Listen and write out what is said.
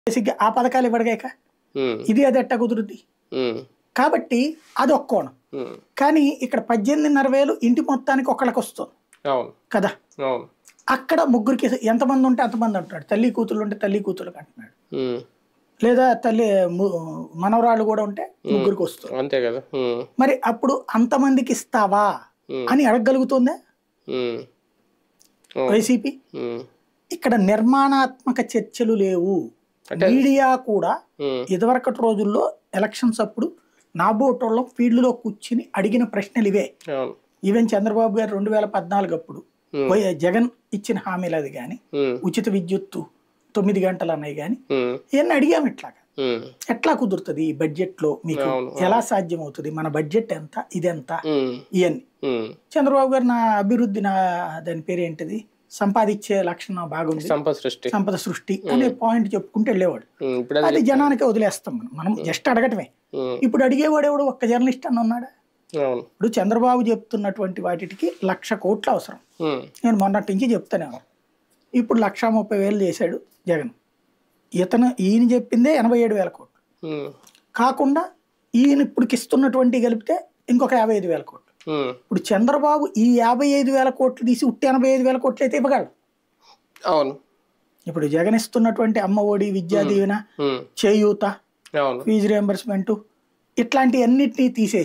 బేసిక్గా ఆ పథకాలు ఇవ్వడగాక ఉమ్, ఇది అది ఎట్టా కుదురుద్ది ఉమ్, కాబట్టి అది ఒక కోణం ఉమ్. కానీ ఇక్కడ పద్దెనిమిదిన్నర వేలు ఇంటి మొత్తానికి ఒకళ్ళకి వస్తుంది అవును కదా అవును అక్కడ ముగ్గురికి ఎంతమంది ఉంటే అంతమంది అంటున్నాడు తల్లి కూతుళ్ళు ఉంటే తల్లి కూతుళ్ళకి అంటున్నాడు ఉమ్, లేదా తల్లి ము- మనవరాళ్ళు కూడా ఉంటే ముగ్గురికి వస్తుంది అంతే కదా ఉమ్, మరి అప్పుడు అంతమందికి ఇస్తావా ఉమ్, అని అడగగలుగుతుందా ఉమ్, అవును, వైసీపీ ఉమ్, ఇక్కడ నిర్మాణాత్మక చర్చలు లేవు మీడియా కూడా ఉమ్, ఇదివరకటి రోజుల్లో ఎలక్షన్స్ అప్పుడు నాబోటోళ్ళం ఫీల్డ్లో కూర్చుని అడిగిన ప్రశ్నలు ఇవే అవును ఈవెన్ చంద్రబాబు గారు రెండు వేల పద్నాలుగు అప్పుడు Hmm. వై- జగన్ ఇచ్చిన హామీలు అది కానీ ఉమ్, ఉచిత విద్యుత్తు తొమ్మిది గంటలు అన్నాయి కానీ ఉమ్, ఇవన్నీ అడిగాము ఇట్లాగా ఉమ్, ఎట్లా కుదురుతుంది ఈ బడ్జెట్లో మీకు అవును, ఎలా సాధ్యం అవుతుంది మన బడ్జెట్ ఎంత ఇదెంత ఉమ్, ఇవన్నీ ఉమ్. చంద్రబాబు గారు నా అభివృద్ధి నా దాని పేరు ఏంటిది సంపాదించే లక్షణం బాగుంది సంపద సృష్టి సంపద సృష్టి అనే పాయింట్ చెప్పుకుంటూ వెళ్ళేవాడు ఉమ్, ఇప్పుడు అది అది జనానికి వదిలేస్తాం మనం మనం జస్ట్ అడగటమే ఉమ్, ఇప్పుడు అడిగేవాడు ఎవడు ఒక్క జర్నలిస్ట్ అన్న ఉన్నాడా అవును ఇప్పుడు చంద్రబాబు చెప్తున్నటువంటి వాటికి లక్ష కోట్లు అవసరం ఉమ్, నేను మొన్నటి నుంచి చెప్తాను ఇప్పుడు లక్ష ముప్పై వేలు చేశాడు జగన్ ఇతను ఈయన చెప్పిందే ఎనభై ఏడు వేల కోట్లు ఉమ్, కాకుండా ఈయన ఇప్పటికి ఇస్తున్నటువంటి కలిపితే ఇంకొక యాభై ఐదు వేల కోట్లు ఉమ్, ఇప్పుడు చంద్రబాబు ఈ యాభై ఐదు వేల కోట్లు తీసి ఉట్టి ఎనభై ఐదు వేల కోట్లు అయితే ఇవ్వగలడు అవును ఇప్పుడు జగన్ ఇస్తున్నటువంటి అమ్మ ఒడి విద్యా దీవెన ఉమ్, చేయూత అవును ఫీజు రియంబర్స్మెంట్ ఇట్లాంటి అన్నిటినీ తీసేసి